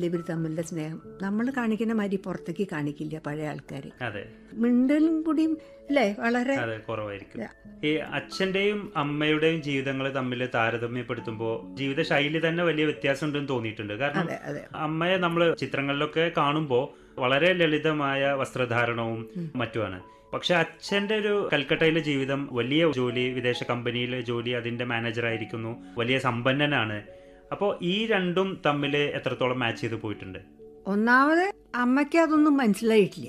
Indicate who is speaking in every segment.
Speaker 1: തമ്മിൽ ഇവർ തമ്മിലുള്ള സ്നേഹം നമ്മൾ കാണിക്കുന്ന മാതിരി പുറത്തേക്ക് കാണിക്കില്ല പഴയ ആൾക്കാർ
Speaker 2: അതെ
Speaker 1: മിണ്ടലും കൂടിയും അല്ലേ വളരെ
Speaker 2: അതെ കുറവായിരിക്കും ഈ അച്ഛന്റെയും അമ്മയുടെയും ജീവിതങ്ങൾ തമ്മിൽ താരതമ്യപ്പെടുത്തുമ്പോൾ ജീവിത ശൈലി തന്നെ വലിയ വ്യത്യാസം ഉണ്ടെന്ന് തോന്നിയിട്ടുണ്ട് കാരണം
Speaker 1: അതെ അതെ
Speaker 2: അമ്മയെ നമ്മൾ ചിത്രങ്ങളിലൊക്കെ കാണുമ്പോൾ വളരെ ലളിതമായ വസ്ത്രധാരണവും മറ്റുമാണ് പക്ഷെ അച്ഛന്റെ ഒരു കൽക്കട്ടയിലെ ജീവിതം വലിയ ജോലി വിദേശ കമ്പനിയിലെ ജോലി അതിന്റെ മാനേജർ ആയിരിക്കുന്നു വലിയ സമ്പന്നനാണ് അപ്പോൾ ഈ രണ്ടും തമ്മിൽ എത്രത്തോളം മാച്ച് ചെയ്ത് പോയിട്ടുണ്ട്
Speaker 1: ഒന്നാമത് അമ്മയ്ക്ക് അതൊന്നും മനസ്സിലായിട്ടില്ല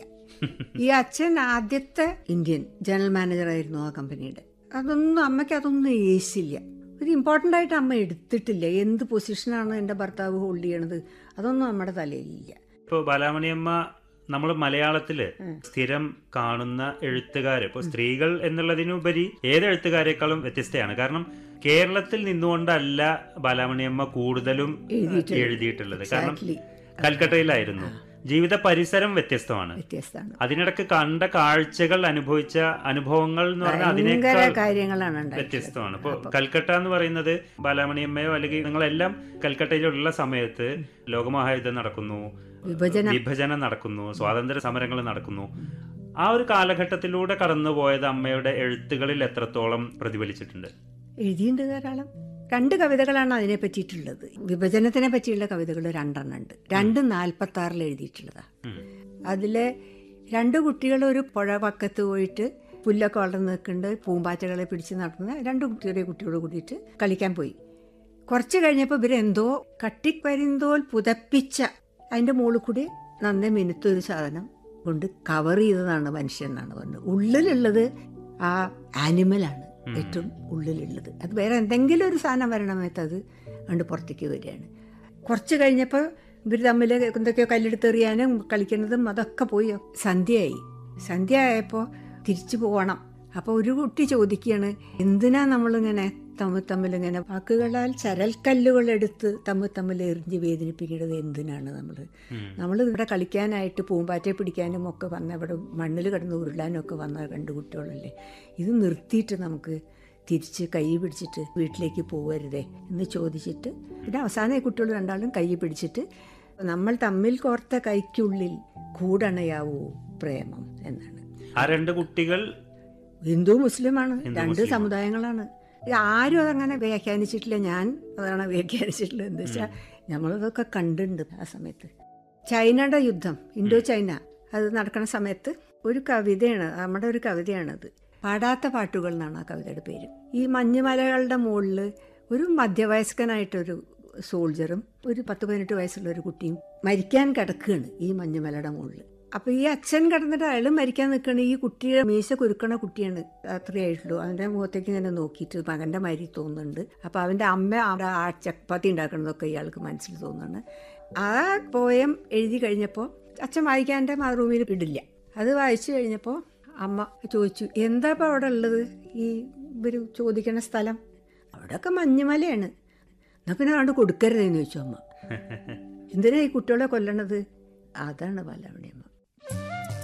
Speaker 1: ഈ അച്ഛൻ ആദ്യത്തെ ഇന്ത്യൻ ജനറൽ മാനേജർ ആയിരുന്നു ആ കമ്പനിയുടെ അതൊന്നും അമ്മയ്ക്ക് അതൊന്നും ഏശില്ല ഒരു ഇമ്പോർട്ടൻ്റ് ആയിട്ട് അമ്മ എടുത്തിട്ടില്ല എന്ത് പൊസിഷനാണ് എൻ്റെ ഭർത്താവ് ഹോൾഡ് ചെയ്യണത് അതൊന്നും നമ്മുടെ തലയിലില്ല
Speaker 2: ഇപ്പോൾ ബാലാമണിയമ്മ നമ്മൾ മലയാളത്തില് സ്ഥിരം കാണുന്ന എഴുത്തുകാര് ഇപ്പോൾ സ്ത്രീകൾ എന്നുള്ളതിനുപരി ഏത് എഴുത്തുകാരെക്കാളും വ്യത്യസ്തയാണ് കാരണം കേരളത്തിൽ നിന്നുകൊണ്ടല്ല ബാലാമണിയമ്മ കൂടുതലും
Speaker 1: എഴുതിയിട്ടുള്ളത്.
Speaker 2: എഴുതിയിട്ടുള്ളത് കാരണം
Speaker 1: Exactly.
Speaker 2: കൽക്കട്ടയിലായിരുന്നു ജീവിത പരിസരം വ്യത്യസ്തമാണ്
Speaker 1: വ്യത്യസ്തമാണ്
Speaker 2: അതിനിടക്ക് കണ്ട കാഴ്ചകൾ അനുഭവിച്ച അനുഭവങ്ങൾ എന്ന് പറഞ്ഞാൽ
Speaker 1: ഭയങ്കര
Speaker 2: അതിനേക്കാൾ
Speaker 1: കാര്യങ്ങളാണ് ഉണ്ടായിട്ടുള്ളത്
Speaker 2: വ്യത്യസ്തമാണ് ഇപ്പോൾ കൽക്കട്ട എന്ന് പറയുന്നത് ബാലാമണിയമ്മയോ അല്ലെങ്കിൽ നിങ്ങളെല്ലാം കൽക്കട്ടയിലുള്ള സമയത്ത് ലോകമഹായുദ്ധം നടക്കുന്നു
Speaker 1: വിഭജനം
Speaker 2: വിഭജനം നടക്കുന്നു സ്വാതന്ത്ര്യ സമരങ്ങൾ നടക്കുന്നു ആ ഒരു കാലഘട്ടത്തിലൂടെ കടന്നുപോയത് അമ്മയുടെ എഴുത്തുകളിൽ എത്രത്തോളം പ്രതിഫലിച്ചിട്ടുണ്ട്
Speaker 1: എഴുതിയിട്ടുണ്ട് ധാരാളം രണ്ട് കവിതകളാണ് അതിനെ പറ്റിയിട്ടുള്ളത് വിഭജനത്തിനെ പറ്റിയുള്ള കവിതകൾ രണ്ടെണ്ണം ഉണ്ട് രണ്ട് നാൽപ്പത്തി ആറിൽ എഴുതിയിട്ടുള്ളതാണ്
Speaker 2: ഉം.
Speaker 1: അതിലെ രണ്ട് കുട്ടികൾ ഒരു പുഴ പക്കത്ത് പോയിട്ട് പുല്ലൊക്കെ വളർന്ന് നിൽക്കുന്നുണ്ട് പൂമ്പാറ്റകളെ പിടിച്ച് നടക്കുന്ന രണ്ട് ചെറിയ കുട്ടികളോട് കൂടിയിട്ട് കളിക്കാൻ പോയി കുറച്ച് കഴിഞ്ഞപ്പോൾ ഇവരെന്തോ കട്ടിക്കരിന്തോൽ പുതപ്പിച്ച അതിൻ്റെ മുകളിൽ കൂടി നന്നേ മിനുത്തൊരു സാധനം കൊണ്ട് കവർ ചെയ്തതാണ് മനുഷ്യൻ എന്നാണ് പറഞ്ഞത് ഉള്ളിലുള്ളത് ആ ആനിമലാണ് ഏറ്റവും ഉള്ളിലുള്ളത് അത് വേറെ എന്തെങ്കിലും ഒരു സാധനം വരണമേത്ത് അത് കണ്ട് പുറത്തേക്ക് വരികയാണ് കുറച്ച് കഴിഞ്ഞപ്പോൾ ഇവർ തമ്മിൽ എന്തൊക്കെയോ കല്ലെടുത്തെറിയാനും കളിക്കുന്നതും അതൊക്കെ പോയി സന്ധ്യയായി സന്ധ്യ ആയപ്പോൾ തിരിച്ചു പോകണം അപ്പോൾ ഒരു കുട്ടി ചോദിക്കുകയാണ് എന്തിനാ നമ്മളിങ്ങനെ തമ്മിൽ തമ്മിൽ ഇങ്ങനെ വാക്കുകളാൽ ചരൽക്കല്ലുകൾ എടുത്ത് തമ്മിൽ തമ്മിൽ എറിഞ്ഞ് വേദനിപ്പിക്കുന്നത് എന്തിനാണ് നമ്മൾ നമ്മൾ ഇവിടെ കളിക്കാനായിട്ട് പൂമ്പാറ്റയെ പിടിക്കാനും ഒക്കെ വന്ന ഇവിടെ മണ്ണിൽ കിടന്ന് ഉരുളാനും ഒക്കെ വന്ന രണ്ട് കുട്ടികളല്ലേ ഇത് നിർത്തിയിട്ട് നമുക്ക് തിരിച്ച് കൈ പിടിച്ചിട്ട് വീട്ടിലേക്ക് പോകരുതേ എന്ന് ചോദിച്ചിട്ട് പിന്നെ അവസാനം ഈ കുട്ടികൾ രണ്ടാളും കൈ പിടിച്ചിട്ട് നമ്മൾ തമ്മിൽ കോർത്ത കൈക്കുള്ളിൽ കൂടണയാവൂ പ്രേമം എന്നാണ്
Speaker 2: ആ രണ്ട് കുട്ടികൾ
Speaker 1: ഹിന്ദു മുസ്ലിമാണ്
Speaker 2: ഹിന്ദു
Speaker 1: രണ്ട്
Speaker 2: മുസ്ലിം.
Speaker 1: സമുദായങ്ങളാണ് ഇത് ആരും അതങ്ങനെ വ്യാഖ്യാനിച്ചിട്ടില്ല ഞാൻ അതാണ് വ്യാഖ്യാനിച്ചിട്ടുള്ളത് എന്താ വെച്ചാൽ നമ്മളിതൊക്കെ കണ്ടിട്ടുണ്ട് ആ സമയത്ത് ചൈനയുടെ യുദ്ധം ഇൻഡോ ചൈന അത് നടക്കുന്ന സമയത്ത് ഒരു കവിതയാണ് നമ്മുടെ ഒരു കവിതയാണത് പാടാത്ത പാട്ടുകൾ എന്നാണ് ആ കവിതയുടെ പേര് ഈ മഞ്ഞുമലകളുടെ മുകളിൽ ഒരു മധ്യവയസ്കനായിട്ടൊരു സോൾജറും ഒരു പത്ത് പതിനെട്ട് വയസ്സുള്ള ഒരു കുട്ടിയും മരിക്കാൻ കിടക്കുകയാണ് ഈ മഞ്ഞുമലയുടെ മുകളിൽ അപ്പൊ ഈ അച്ഛൻ കിടന്നിട്ട് അയാൾ മരിക്കാൻ നിൽക്കണ ഈ കുട്ടിയെ മീശ കുരുക്കണ കുട്ടിയാണ് അത്രേ ആയിട്ടുള്ളൂ അവന്റെ മുഖത്തേക്ക് ഇങ്ങനെ നോക്കിയിട്ട് മകന്റെ മാതിരി തോന്നുന്നുണ്ട് അപ്പൊ അവന്റെ അമ്മ അവിടെ ആ ചപ്പാത്തി ഉണ്ടാക്കണതൊക്കെ ഇയാൾക്ക് മനസ്സിൽ തോന്നുന്നുണ്ട് ആ പോയം എഴുതി കഴിഞ്ഞപ്പോൾ അച്ഛൻ വായിക്കാൻ എൻ്റെ റൂമിൽ ഇടില്ല അത് വായിച്ചു കഴിഞ്ഞപ്പോൾ അമ്മ ചോദിച്ചു എന്താ ഇപ്പം അവിടെ ഉള്ളത് ഈ ഇവർ ചോദിക്കണ സ്ഥലം അവിടെയൊക്കെ മഞ്ഞുമലയാണ് എന്നാ പിന്നെ അവിടെ കൊടുക്കരുതെന്ന് ചോദിച്ചു അമ്മ എന്തിനാ ഈ കുട്ടികളെ കൊല്ലണത് അതാണ് ബാലാമണിയമ്മ